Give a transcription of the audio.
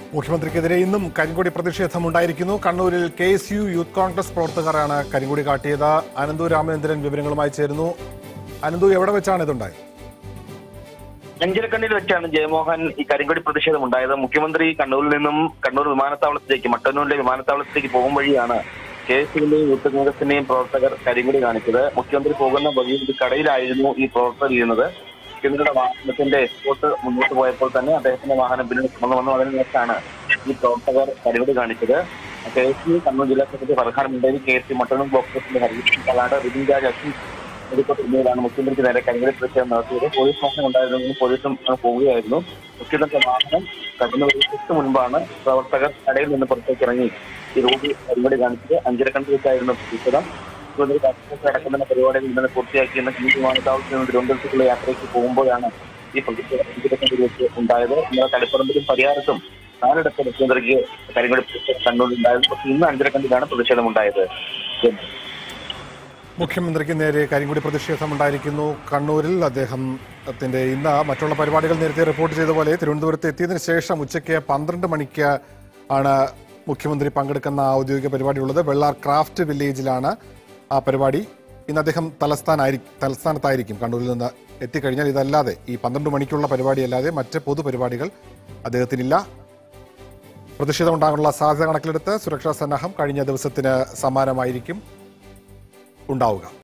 മുഖ്യമന്ത്രിക്കെതിരെ ഇന്നും കരിങ്കൊടി പ്രതിഷേധം ഉണ്ടായിരിക്കുന്നു കണ്ണൂരിൽ K S U youth Congress പ്രവർത്തകരാണ് കരിങ്കൊടി കാട്ടിയത് അനന്തു രാമചന്ദ്രൻ വിവരങ്ങളുമായി ചേരുന്നു അനന്തു എവിടെ വെച്ചാണ് ഇതുണ്ടായത് അഞ്ചരക്കണ്ണിൽ വെച്ചാണ് ജയമോഹൻ ഈ കരിങ്കൊടി പ്രതിഷേധം ഉണ്ടായത് മുഖ്യമന്ത്രി കണ്ണൂരിൽ നിന്നും കണ്ണൂർ വിമാനത്താവളത്തിലേക്ക് മട്ടന്നൂരിലെ വിമാനത്താവളത്തിലേക്ക് പോകും വഴിയാണ് കെ എസ് യുവിന്റെയും യൂത്ത് കോൺഗ്രസിന്റെയും പ്രവർത്തകർ കരിങ്കൊടി കാണിച്ചത് മുഖ്യമന്ത്രി പോകുന്ന വഴിയിൽ ഒരു കടയിലായിരുന്നു ഈ പ്രവർത്തകർ ചെയ്യുന്നത് മുഖ്യമന്ത്രിയുടെ വാഹനത്തിന്റെ എസ്കോട്ട് മുന്നോട്ട് പോയപ്പോൾ തന്നെ അദ്ദേഹത്തിന്റെ വാഹനം പിന്നീട് തുറന്നു വന്നു അതിന് ശേഷമാണ് ഈ പ്രവർത്തകർ കരിങ്കൊടി കാണിച്ചത് കെ എസ് യു കണ്ണൂർ ജില്ലാ secretary Farhan Munderi K S U Mattannur block president Harish Kalad Ribin Raj Ashwin medical എന്നിവരാണ് മുഖ്യമന്ത്രിക്ക് നേരെ കരിങ്കൽ പ്രതിഷേധം നടത്തിയത് പോലീസ് വാഹനം ഉണ്ടായിരുന്നെങ്കിലും പോലീസും അങ്ങ് പോവുകയായിരുന്നു മുഖ്യമന്ത്രിയുടെ വാഹനം കടന്നു തൊട്ട് മുൻപാണ് പ്രവർത്തകർ കടയിൽ നിന്ന് പുറത്തേക്ക് ഇറങ്ങി ഈ റോഡിൽ കരിങ്കടി കാണിച്ചത് അഞ്ചരക്കണ്ടി വെച്ചായിരുന്നു പ്രതിഷേധം മുഖ്യമന്ത്രി കാശ്മീർ അടക്കുന്ന പരിപാടികൾ ഇന്നലെ പൂർത്തിയാക്കി ഇന്ന് കിങ് വിമാനത്താവളത്തിൽ നിന്ന് തിരുവനന്തപുരത്തേക്കുള്ള യാത്രയ്ക്ക് പോകുമ്പോഴാണ് ഈ പ്രതിഷേധം അഞ്ചരക്കണ്ടി വെച്ച് ഉണ്ടായത് ഇന്നലെ തളിപ്പറമ്പിലും പരിഹാരത്തും നാലിടത്ത് മുഖ്യമന്ത്രിക്ക് കരിങ്കടി പ്രതിഷേധം കണ്ണൂരിലുണ്ടായിരുന്നു പക്ഷേ ഇന്ന് അഞ്ചരക്കണ്ടിയിലാണ് പ്രതിഷേധം ഉണ്ടായത് മുഖ്യമന്ത്രിക്ക് നേരെ കരിങ്കൊടി പ്രതിഷേധം ഉണ്ടായിരിക്കുന്നു കണ്ണൂരിൽ അദ്ദേഹത്തിന്റെ ഇന്ന് മറ്റുള്ള പരിപാടികൾ നേരത്തെ റിപ്പോർട്ട് ചെയ്ത പോലെ തിരുവനന്തപുരത്ത് എത്തിയതിനു ശേഷം ഉച്ചയ്ക്ക് പന്ത്രണ്ട് മണിക്ക് ആണ് മുഖ്യമന്ത്രി പങ്കെടുക്കുന്ന ഔദ്യോഗിക പരിപാടിയുള്ളത് വെള്ളാർ ക്രാഫ്റ്റ് വില്ലേജിലാണ് ആ പരിപാടി ഇന്ന് അദ്ദേഹം തലസ്ഥാനായി തലസ്ഥാനത്തായിരിക്കും കണ്ണൂരിൽ നിന്ന് എത്തിക്കഴിഞ്ഞാൽ ഇതല്ലാതെ ഈ പന്ത്രണ്ട് മണിക്കുള്ള പരിപാടിയല്ലാതെ മറ്റ് പൊതുപരിപാടികൾ അദ്ദേഹത്തിനില്ല പ്രതിഷേധം ഉണ്ടാകാനുള്ള സാധ്യത കണക്കിലെടുത്ത് സുരക്ഷാ സന്നാഹം കഴിഞ്ഞ ദിവസത്തിന് സമാനമായിരിക്കും ഉണ്ടാവുക